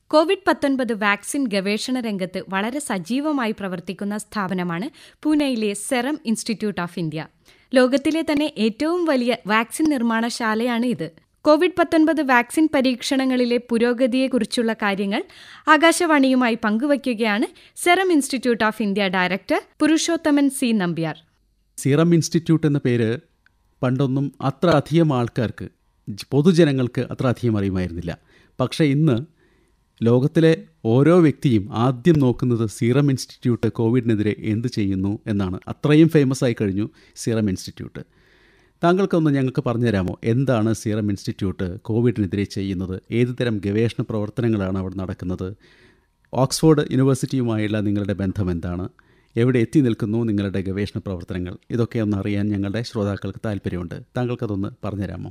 Covid പത്തൊൻപത് vaccine ഗവേഷണ രംഗത്ത് വളരെ സജീവമായി പ്രവർത്തിക്കുന്ന സ്ഥാപനമാണ് പൂനെയിലെ സെറം ഇൻസ്റ്റിറ്റ്യൂട്ട് ഓഫ് ഇന്ത്യ ലോകത്തിലെ തന്നെ ഏറ്റവും വലിയ വാക്സിൻ നിർമ്മാണശാലയാണ് ഇത് കോവിഡ് പത്തൊൻപത് വാക്സിൻ പരീക്ഷണങ്ങളിലെ പുരോഗതിയെക്കുറിച്ചുള്ള കാര്യങ്ങൾ ആകാശവാണിയുമായി പങ്കുവയ്ക്കുകയാണ് serum institute of India director Purushothaman C Nambiar serum institute എന്ന പേര് പണ്ടൊന്നും അത്ര അധികം ആൾക്കാർക്ക് ജ- പൊതുജനങ്ങൾക്ക് അത്ര അധികം അറിയുമായിരുന്നില്ല പക്ഷേ ഇന്ന് ലോകത്തിലെ ഓരോ വ്യക്തിയും ആദ്യം നോക്കുന്നത് സീറം ഇൻസ്റ്റിറ്റ്യൂട്ട് കോവിഡിനെതിരെ എന്ത് ചെയ്യുന്നു എന്നാണ് അത്രയും ഫേമസ് ആയി കഴിഞ്ഞു സീറം ഇൻസ്റ്റിറ്റ്യൂട്ട് താങ്കൾക്കൊന്ന് ഞങ്ങൾക്ക് പറഞ്ഞുതരാമോ എന്താണ് സീറം ഇൻസ്റ്റിറ്റ്യൂട്ട് കോവിഡിനെതിരെ ചെയ്യുന്നത് ഏത് തരം ഗവേഷണ പ്രവർത്തനങ്ങളാണ് അവിടെ നടക്കുന്നത് ഓക്സ്ഫോർഡ് യൂണിവേഴ്സിറ്റിയുമായുള്ള നിങ്ങളുടെ ബന്ധം എന്താണ് എവിടെ എത്തി നിൽക്കുന്നു നിങ്ങളുടെ ഗവേഷണ പ്രവർത്തനങ്ങൾ ഇതൊക്കെ ഒന്ന് അറിയാൻ ഞങ്ങളുടെ ശ്രോതാക്കൾക്ക് താല്പര്യമുണ്ട് താങ്കൾക്കതൊന്ന് പറഞ്ഞുതരാമോ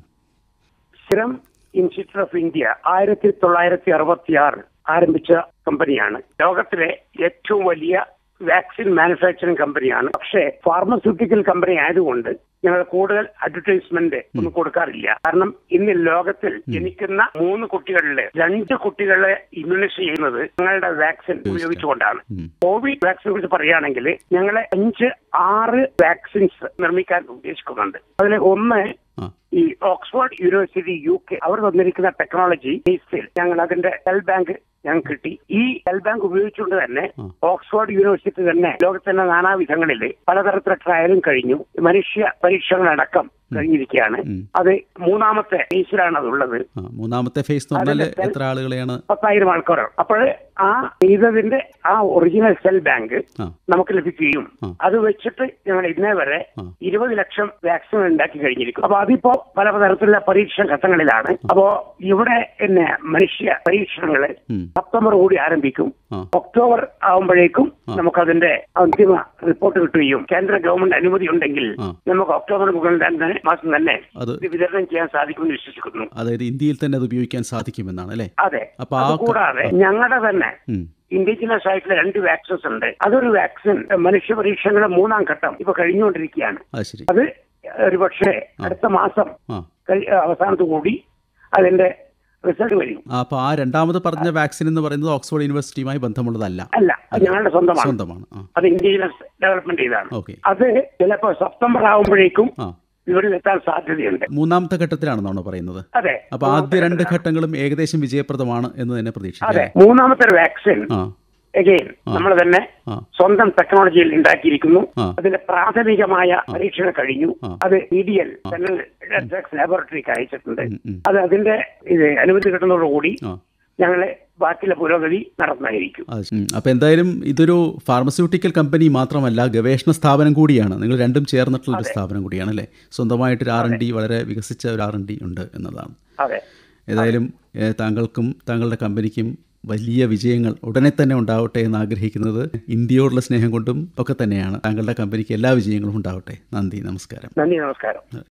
സിറം ഇൻസ്റ്റിറ്റ്യൂട്ട് ഓഫ് ഇന്ത്യ ആയിരത്തി തൊള്ളായിരത്തി അറുപത്തി ആറ് ആരംഭിച്ച കമ്പനിയാണ് ലോകത്തിലെ ഏറ്റവും വലിയ വാക്സിൻ മാനുഫാക്ചറിംഗ് കമ്പനിയാണ് പക്ഷേ ഫാർമസ്യൂട്ടിക്കൽ കമ്പനി ആയതുകൊണ്ട് ഞങ്ങൾ കൂടുതൽ അഡ്വർടൈസ്മെന്റ് ഒന്നും കൊടുക്കാറില്ല കാരണം ഇന്ന് ലോകത്തിൽ ജനിക്കുന്ന മൂന്ന് കുട്ടികളിലെ രണ്ട് കുട്ടികളെ ഇമ്മ്യൂണൈസ് ചെയ്യുന്നത് ഞങ്ങളുടെ വാക്സിൻ ഉപയോഗിച്ചുകൊണ്ടാണ് ഉം. കോവിഡ് വാക്സിനെ കുറിച്ച് പറയുകയാണെങ്കിൽ ഞങ്ങളെ അഞ്ച് ആറ് വാക്സിൻസ് നിർമ്മിക്കാൻ ഉദ്ദേശിക്കുന്നുണ്ട് അതിൽ ഒന്ന് ആ ഈ ഓക്സ്ഫോർഡ് യൂണിവേഴ്സിറ്റി യു കെ അവർ തന്നിരിക്കുന്ന ടെക്നോളജി ബേസിൽ ഞങ്ങൾ അതിന്റെ സെൽ ബാങ്ക് ഞങ്ങൾക്ക് കിട്ടി ഈ സെൽ ബാങ്ക് ഉപയോഗിച്ചുകൊണ്ട് തന്നെ ആ. ഓക്സ്ഫോർഡ് യൂണിവേഴ്സിറ്റി തന്നെ ലോകത്തിന്റെ നാനാവിധങ്ങളിൽ പലതരത്തിലെ ട്രയലും കഴിഞ്ഞു മനുഷ്യ പരീക്ഷകളടക്കം കഴിഞ്ഞിരിക്കുകയാണ് ഉം. അത് മൂന്നാമത്തെ ഫേസിലാണ് അതുള്ളത് ആ മൂന്നാമത്തെ ഫേസ് എന്ന് പറഞ്ഞാൽ അതിന്റെ എത്ര ആളുകളെയാണ് പത്തായിരം ആൾക്കാരാണ് അപ്പോൾ ആ ചെയ്തതിന്റെ ആ ഒറിജിനൽ സെൽ ബാങ്ക് ആ നമുക്ക് ലഭിക്കുകയും ആ. അത് വെച്ചിട്ട് ഞങ്ങൾ ഇന്നേ വരെ ആ. ഇരുപത് ലക്ഷം വാക്സിൻ ഉണ്ടാക്കി കഴിഞ്ഞിരിക്കും അപ്പൊ അതിപ്പോ പല തരത്തിലുള്ള പരീക്ഷണ ഘട്ടങ്ങളിലാണ് അപ്പോ ഇവിടെ പിന്നെ മനുഷ്യ പരീക്ഷണങ്ങള് ഉം. സെപ്റ്റംബർ കൂടി ആരംഭിക്കും ആ. ഒക്ടോബർ ആവുമ്പോഴേക്കും ആ. നമുക്കതിന്റെ അന്തിമ റിപ്പോർട്ട് കിട്ടുകയും കേന്ദ്ര ഗവൺമെന്റ് അനുമതി ഉണ്ടെങ്കിൽ ആ. നമുക്ക് ഒക്ടോബർ മുകളിൽ തന്നെ മാസം തന്നെ അത് ഇത് വിതരണം ചെയ്യാൻ സാധിക്കുമെന്ന് വിശ്വസിക്കുന്നു അതായത് ഇന്ത്യയിൽ തന്നെ അത് ഉപയോഗിക്കാൻ സാധിക്കുമെന്നാണ് അല്ലേ അതെ അപ്പൊ ആ ക- കൂടാതെ ഞങ്ങളുടെ തന്നെ ഉം. ഇൻഡിജിനസ് ആയിട്ടുള്ള രണ്ട് വാക്സിൻസ് ഉണ്ട് അതൊരു വാക്സിൻ മനുഷ്യ പരീക്ഷണങ്ങളുടെ മൂന്നാം ഘട്ടം ഇപ്പൊ കഴിഞ്ഞുകൊണ്ടിരിക്കുകയാണ് അത് ശരി അത് ഒരു പക്ഷേ അടുത്ത മാസം ആ കഴി- അവസാനത്ത് കൂടി അതിന്റെ റിസൾട്ട് വരും ആ, അപ്പൊ ആ രണ്ടാമത് പറഞ്ഞ വാക്സിൻ എന്ന് പറയുന്നത് ഓക്സ്ഫോർഡ് യൂണിവേഴ്സിറ്റിയുമായി ബന്ധമുള്ളതല്ല അല്ല അത് ഞങ്ങളുടെ സ്വന്തമാണ് സ്വന്തമാണ് ആ അത് ഇൻഡിജിനസ് ഡെവലപ്മെന്റ് ചെയ്താണ് ഓക്കെ അത് ചിലപ്പോ സെപ്റ്റംബർ ആവുമ്പോഴേക്കും ആ ഇവിടെ എത്താൻ സാധ്യതയുണ്ട് മൂന്നാമത്തെ ഘട്ടത്തിലാണെന്നാണോ പറയുന്നത് അതെ അപ്പൊ ആദ്യ രണ്ട് ഘട്ടങ്ങളും ഏകദേശം വിജയപ്രദമാണ് എന്ന് തന്നെ പ്രതീക്ഷിക്കാം അതെ അല്ലേ? മൂന്നാമത്തെ ഒരു വാക്സിൻ ആ എഗെയിൻ നമ്മൾ തന്നെ ആ സ്വന്തം ടെക്നോളജിയിൽ ഉണ്ടാക്കിയിരിക്കുന്നു ആ. അതിന്റെ പ്രാഥമികമായ പരീക്ഷണം കഴിഞ്ഞു ആ. അത് E D L central drugs ലാബോറട്ടറിക്ക് അയച്ചിട്ടുണ്ട് ഉം, ഉം. അത് അതിന്റെ ഇത് അനുമതി കിട്ടുന്നതോടുകൂടി ആ ഞങ്ങള് ബാക്കിയുള്ള പുരോഗതി നടത്തുന്നതായിരിക്കും അത് ശരി. ഉം. അപ്പൊ എന്തായാലും ഇതൊരു ഫാർമസ്യൂട്ടിക്കൽ കമ്പനി മാത്രമല്ല ഗവേഷണ സ്ഥാപനം കൂടിയാണ് നിങ്ങൾ രണ്ടും ചേർന്നിട്ടുള്ള ഒരു സ്ഥാപനം കൂടിയാണ് അല്ലേ സ്വന്തമായിട്ട് ഒരു ആർ എൻ ഡി വളരെ വികസിച്ച ഒരു ആർ എൻ ഡി ഉണ്ട് എന്നതാണ് അതെ ഏതായാലും ഏഹ്, താങ്കൾക്കും താങ്കളുടെ കമ്പനിക്കും വലിയ വിജയങ്ങൾ ഉടനെ തന്നെ ഉണ്ടാവട്ടെ എന്ന് ആഗ്രഹിക്കുന്നത് ഇന്ത്യയോടുള്ള സ്നേഹം കൊണ്ടും ഒക്കെ തന്നെയാണ് താങ്കളുടെ കമ്പനിക്ക് എല്ലാ വിജയങ്ങളും ഉണ്ടാവട്ടെ നന്ദി നമസ്കാരം നന്ദി നമസ്കാരം